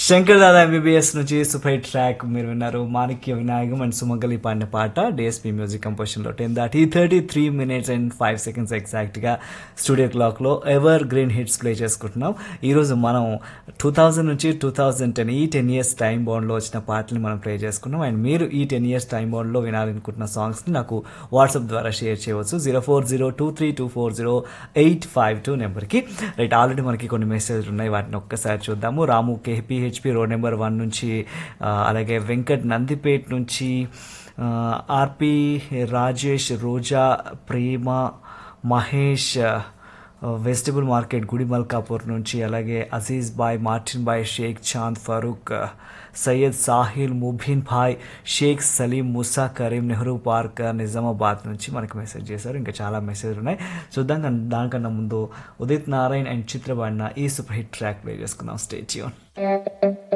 Shankar Dada MBBS నుంచి super hit track మీరు విన్నారు మాణిక్య వినాయకం అండ్ సుమంగలి పాడిన పాట డిఎస్పీ మ్యూజిక్ కంపోజిషన్లో టెన్ దాటి thirty three minutes and five seconds ఎగ్జాక్ట్గా స్టూడియో క్లాక్లో ఎవర్ గ్రీన్ హిట్స్ ప్లే చేసుకుంటున్నాం ఈరోజు మనం టూ థౌజండ్ నుంచి టూ థౌజండ్ టెన్ ఈ టెన్ ఇయర్స్ టైం బౌండ్లో వచ్చిన పాటలు మనం ప్లే చేసుకున్నాం అండ్ మీరు ఈ టెన్ ఇయర్స్ టైం బౌండ్లో వినాలనుకుంటున్న సాంగ్స్ని నాకు వాట్సాప్ ద్వారా షేర్ చేయవచ్చు zero four zero two three two four zero eight five two నెంబర్కి రైట్ ఆల్రెడీ మనకి కొన్ని మెసేజ్లు ఉన్నాయి వాటిని ఒక్కసారి చూద్దాము Ramu KPHB road number one నుంచి ఆ, అలాగే వెంకట్ నందిపేట్ నుంచి ఆ, RP Rajesh Roja Prema Mahesh vegetable market గుడి మల్కాపూర్ నుంచి అలాగే అజీజ్ బాయ్ మార్టిన్ బాయ్ షేక్ చాంద్ ఫరూక్ సయ్యద్ సాహిల్ ముబీన్ భాయ్ షేక్ సలీం ముసా కరీం నెహ్రూ పార్క్ నిజామాబాద్ నుంచి మనకు మెసేజ్ చేశారు ఇంకా చాలా మెసేజ్లు ఉన్నాయి చూద్దాం కానీ దానికన్నా ముందు ఉదిత్ నారాయణ్ అండ్ చిత్రబాడిన ఈ సూపర్ హిట్ ట్రాక్ ప్లే చేసుకుందాం స్టేట్యూన్